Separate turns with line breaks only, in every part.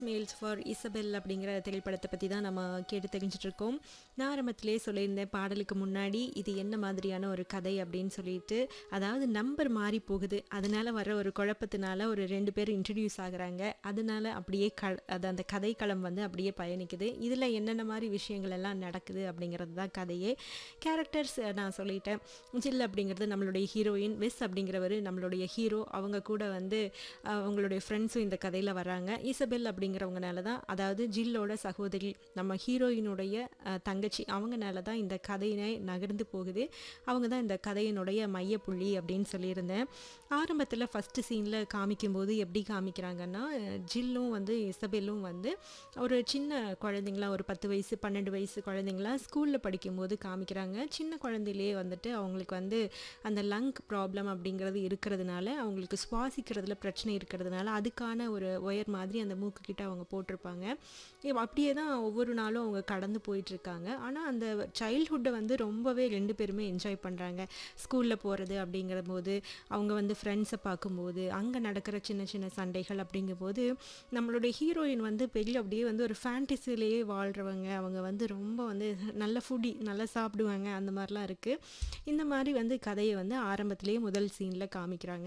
males for Isabelle அப்படிங்கிற திரைப்படத்தை பற்றி தான் நம்ம கேட்டு தெரிஞ்சுட்டு இருக்கோம் நான் ஆரம்பத்திலே சொல்லியிருந்தேன் பாடலுக்கு முன்னாடி இது என்ன மாதிரியான ஒரு கதை அப்படின்னு சொல்லிட்டு அதாவது நம்பர் மாறி போகுது அதனால வர ஒரு குழப்பத்தினால ஒரு ரெண்டு பேர் இன்ட்ரடியூஸ் ஆகுறாங்க அதனால அப்படியே க அது அந்த கதைக்களம் வந்து அப்படியே பயணிக்குது இதில் என்னென்ன மாதிரி விஷயங்கள் எல்லாம் நடக்குது அப்படிங்கிறது தான் கதையே கேரக்டர்ஸ் நான் சொல்லிட்டேன் ஜில் அப்படிங்கிறது நம்மளுடைய ஹீரோயின் வெஸ் அப்படிங்கிறவர் நம்மளுடைய ஹீரோ அவங்க கூட வந்து அஹ், அவங்களுடைய ஃப்ரெண்ட்ஸும் இந்த கதையில் வராங்க இசபெல் அப்படிங்கிறவங்கனால தான் அதாவது ஜில்லோட சகோதரி நம்ம ஹீரோயினுடைய அஹ், தங்கச்சி அவங்கனால தான் இந்த கதையினை நகர்ந்து போகுது அவங்க தான் இந்த கதையினுடைய மையப்புள்ளி அப்படின்னு சொல்லியிருந்தேன் ஆரம்பத்தில் ஃபஸ்ட்டு சீனில் காமிக்கும்போது எப்படி காமிக்கிறாங்கன்னா அஹ், ஜில்லும் வந்து இசபெல்லும் வந்து ஒரு சின்ன குழந்தைங்களா ஒரு பத்து வயசு பன்னெண்டு வயசு குழந்தைங்களா ஸ்கூலில் படிக்கும்போது காமிக்கிறாங்க சின்ன குழந்தையிலேயே வந்துட்டு அவங்களுக்கு வந்து அந்த லங் ப்ராப்ளம் அப்படிங்கிறது இருக்கிறதுனால அவங்களுக்கு சுவாசிக்கிறதுல பிரச்சனை இருக்கிறதுனால அதுக்கான ஒரு ஒயர் மாதிரி அந்த மூக்கு கிட்ட அவங்க போட்டிருப்பாங்க இவ் அப்படியே தான் ஒவ்வொரு நாளும் அவங்க கடந்து போயிட்டு இருக்காங்க ஆனால் அந்த சைல்ட்ஹுட்டை வந்து ரொம்பவே ரெண்டு பேருமே என்ஜாய் பண்ணுறாங்க ஸ்கூலில் போகிறது அப்படிங்கிற போது அவங்க வந்து ஃப்ரெண்ட்ஸை பார்க்கும்போது அங்கே நடக்கிற சின்ன சின்ன சண்டைகள் அப்படிங்கும்போது நம்மளுடைய ஹீரோயின் வந்து பெரிய அப்படியே வந்து ஒரு ஃபேண்டசிலேயே வாழ்கிறவங்க அவங்க வந்து ரொம்ப வந்து நல்ல ஃபுட்டி நல்லா சாப்பிடுவாங்க அந்த மாதிரிலாம் இருக்குது இந்த மாதிரி வந்து கதையை வந்து ஆரம்பத்திலேயே முதல் சீனில் காமிக்கிறாங்க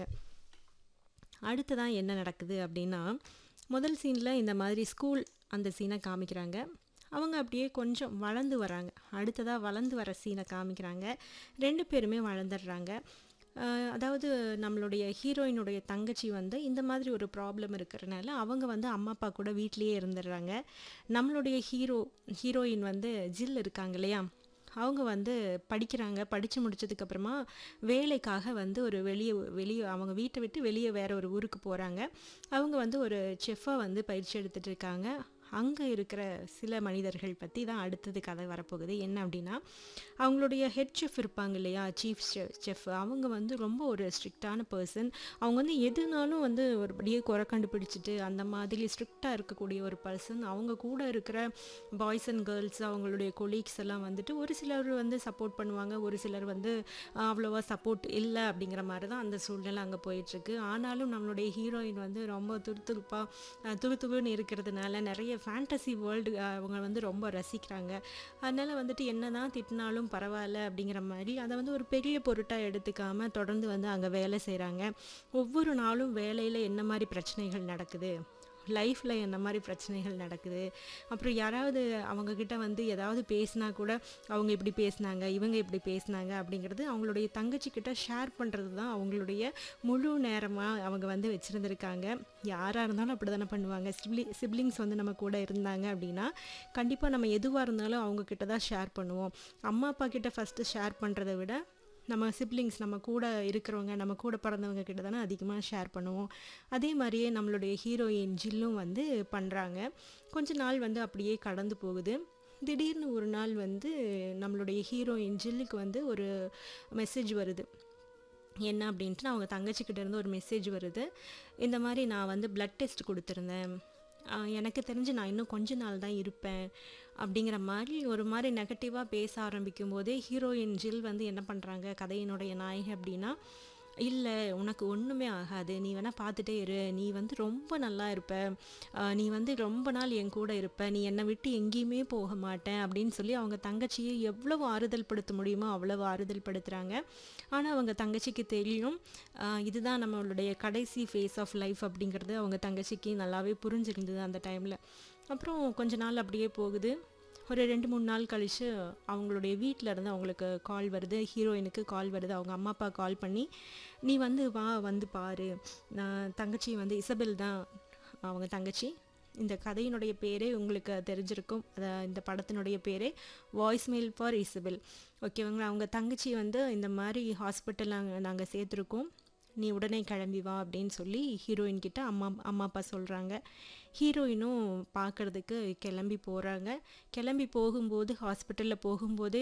அடுத்ததான் என்ன நடக்குது அப்படின்னா முதல் சீனில் இந்த மாதிரி ஸ்கூல் அந்த சீனை காமிக்கிறாங்க அவங்க அப்படியே கொஞ்சம் வளர்ந்து வராங்க அடுத்ததாக வளர்ந்து வர சீனை காமிக்கிறாங்க ரெண்டு பேருமே வளர்ந்துடுறாங்க அஹ் அதாவது நம்மளுடைய ஹீரோயினுடைய தங்கச்சி வந்து இந்த மாதிரி ஒரு ப்ராப்ளம் இருக்கிறனால அவங்க வந்து அம்மா அப்பா கூட வீட்லேயே இருந்துடுறாங்க நம்மளுடைய ஹீரோ ஹீரோயின் வந்து ஜில் இருக்காங்க இல்லையா அவங்க வந்து படிக்கிறாங்க படித்து முடிச்சதுக்கப்புறமா வேலைக்காக வந்து ஒரு வெளியே வெளியே அவங்க வீட்டை விட்டு வெளியே வேற ஒரு ஊருக்கு போகிறாங்க அவங்க வந்து ஒரு செஃப்பாக வந்து பயிற்சி எடுத்துட்டு இருக்காங்க அங்கே இருக்கிற சில மனிதர்கள் பற்றி தான் அடுத்தது கதை வரப்போகுது என்ன அப்படின்னா அவங்களுடைய ஹெட் செஃப் இருப்பாங்க இல்லையா சீஃப் செஃப் அவங்க வந்து ரொம்ப ஒரு ஸ்ட்ரிக்டான பர்சன் அவங்க வந்து எதுனாலும் வந்து ஒரு படியே குறை கண்டுபிடிச்சிட்டு அந்த மாதிரி ஸ்ட்ரிக்டாக இருக்கக்கூடிய ஒரு பர்சன் அவங்க கூட இருக்கிற பாய்ஸ் அண்ட் கேர்ள்ஸ் அவங்களுடைய கொலீக்ஸ் எல்லாம் வந்துட்டு ஒரு சிலர் வந்து சப்போர்ட் பண்ணுவாங்க ஒரு சிலர் வந்து ஆஹ், அவ்வளோவா சப்போர்ட் இல்லை அப்படிங்கிற மாதிரி தான் அந்த சூழ்நிலை அங்கே போயிட்டுருக்கு ஆனாலும் நம்மளுடைய ஹீரோயின் வந்து ரொம்ப துருதுருப்பாக துரு துருன்னு இருக்கிறதுனால நிறைய ஃபேண்டசி வேர்ல்டு அவங்க வந்து ரொம்ப ரசிக்கிறாங்க அதனால் வந்துட்டு என்ன தான் திட்டினாலும் பரவாயில்ல அப்படிங்கிற மாதிரி அதை வந்து ஒரு பெரிய பொருட்டாக எடுத்துக்காம தொடர்ந்து வந்து அங்கே வேலை செய்கிறாங்க ஒவ்வொரு நாளும் வேலையில் என்ன மாதிரி பிரச்சனைகள் நடக்குது லைஃப்பில் என்ன மாதிரி பிரச்சனைகள் நடக்குது அப்புறம் யாராவது அவங்கக்கிட்ட வந்து ஏதாவது பேசினா கூட அவங்க இப்படி பேசினாங்க இவங்க இப்படி பேசினாங்க அப்படிங்கிறது அவங்களுடைய தங்கச்சிக்கிட்ட ஷேர் பண்ணுறது தான் அவங்களுடைய முழு நேரமாக அவங்க வந்து வச்சுருந்துருக்காங்க யாராக இருந்தாலும் அப்படி தானே பண்ணுவாங்க சிப்ளி சிப்ளிங்ஸ் வந்து நம்ம கூட இருந்தாங்க அப்படின்னா கண்டிப்பாக நம்ம எதுவாக இருந்தாலும் அவங்கக்கிட்ட தான் ஷேர் பண்ணுவோம் அம்மா அப்பா கிட்ட ஃபஸ்ட்டு ஷேர் பண்ணுறதை விட நம்ம சிப்ளிங்ஸ் நம்ம கூட இருக்கிறவங்க நம்ம கூட பிறந்தவங்க கிட்ட தானே அதிகமாக ஷேர் பண்ணுவோம் அதே மாதிரியே நம்மளுடைய ஹீரோயின் ஜில்லும் வந்து பண்ணுறாங்க கொஞ்ச நாள் வந்து அப்படியே கடந்து போகுது திடீர்னு ஒரு நாள் வந்து நம்மளுடைய ஹீரோயின் ஜில்லுக்கு வந்து ஒரு மெசேஜ் வருது என்ன அப்படின்ட்டு அவங்க தங்கச்சிக்கிட்ட இருந்து ஒரு மெசேஜ் வருது இந்த மாதிரி நான் வந்து பிளட் டெஸ்ட் கொடுத்துருந்தேன் ஆஹ் எனக்கு தெரிஞ்சு நான் இன்னும் கொஞ்ச நாள் தான் இருப்பேன் அப்படிங்கிற மாதிரி ஒரு மாதிரி நெகட்டிவாக பேச ஆரம்பிக்கும் போதே ஹீரோயின் ஜில் வந்து என்ன பண்ணுறாங்க கதையினுடைய நாயகி அப்படின்னா இல்லை உனக்கு ஒன்றுமே ஆகாது நீ வேணால் பார்த்துட்டே இரு நீ வந்து ரொம்ப நல்லா இருப்ப ஆஹ் நீ வந்து ரொம்ப நாள் என் கூட இருப்ப நீ என்னை விட்டு எங்கேயுமே போக மாட்டேன் அப்படின்னு சொல்லி அவங்க தங்கச்சியை எவ்வளவு ஆறுதல் படுத்த முடியுமோ அவ்வளவு ஆறுதல் படுத்துகிறாங்க ஆனால் அவங்க தங்கச்சிக்கு தெரியும் ஆஹ் இதுதான் நம்மளுடைய கடைசி ஃபேஸ் ஆஃப் லைஃப் அப்படிங்கிறது அவங்க தங்கச்சிக்கு நல்லாவே புரிஞ்சிருந்தது அந்த டைமில் அப்புறம் கொஞ்ச நாள் அப்படியே போகுது ஒரு ரெண்டு மூணு நாள் கழித்து அவங்களுடைய வீட்டில் இருந்து அவங்களுக்கு கால் வருது ஹீரோயினுக்கு கால் வருது அவங்க அம்மா அப்பா கால் பண்ணி நீ வந்து வா வந்து பாரு நான் தங்கச்சி வந்து இசபெல் தான் அவங்க தங்கச்சி இந்த கதையினுடைய பேரே உங்களுக்கு தெரிஞ்சிருக்கும் அத இந்த படத்தினுடைய பேரே வாய்ஸ் மெயில் ஃபார் இசபெல் ஓகேவாங்களா அவங்க தங்கச்சி வந்து இந்த மாதிரி ஹாஸ்பிட்டல் நாங்கள் நாங்கள் சேர்த்துருக்கோம் நீ உடனே கிளம்பி வா அப்படின்னு சொல்லி ஹீரோயின் கிட்ட அம்மா அம்மா அப்பா சொல்கிறாங்க ஹீரோயினும் பார்க்கறதுக்கு கிளம்பி போகிறாங்க கிளம்பி போகும்போது ஹாஸ்பிட்டலில் போகும்போதே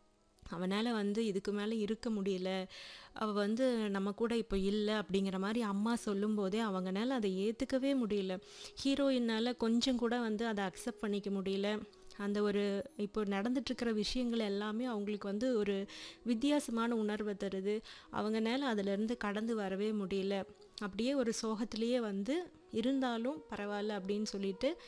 அவனால் வந்து இதுக்கு மேலே இருக்க முடியல அவள் வந்து நம்ம கூட இப்போ இல்லை அப்படிங்கிற மாதிரி அம்மா சொல்லும்போதே அவங்கனால அதை ஏற்றுக்கவே முடியல ஹீரோயினால் கொஞ்சம் கூட வந்து அதை அக்செப்ட் பண்ணிக்க முடியல அந்த ஒரு இப்போ நடந்துட்டுருக்கிற விஷயங்கள் எல்லாமே அவங்களுக்கு வந்து ஒரு வித்தியாசமான உணர்வை தருது அவங்கனால அதிலேருந்து கடந்து வரவே முடியல அப்படியே ஒரு சோகத்திலேயே வந்து இருந்தாலும் பரவாயில்ல அப்படின்னு சொல்லிட்டு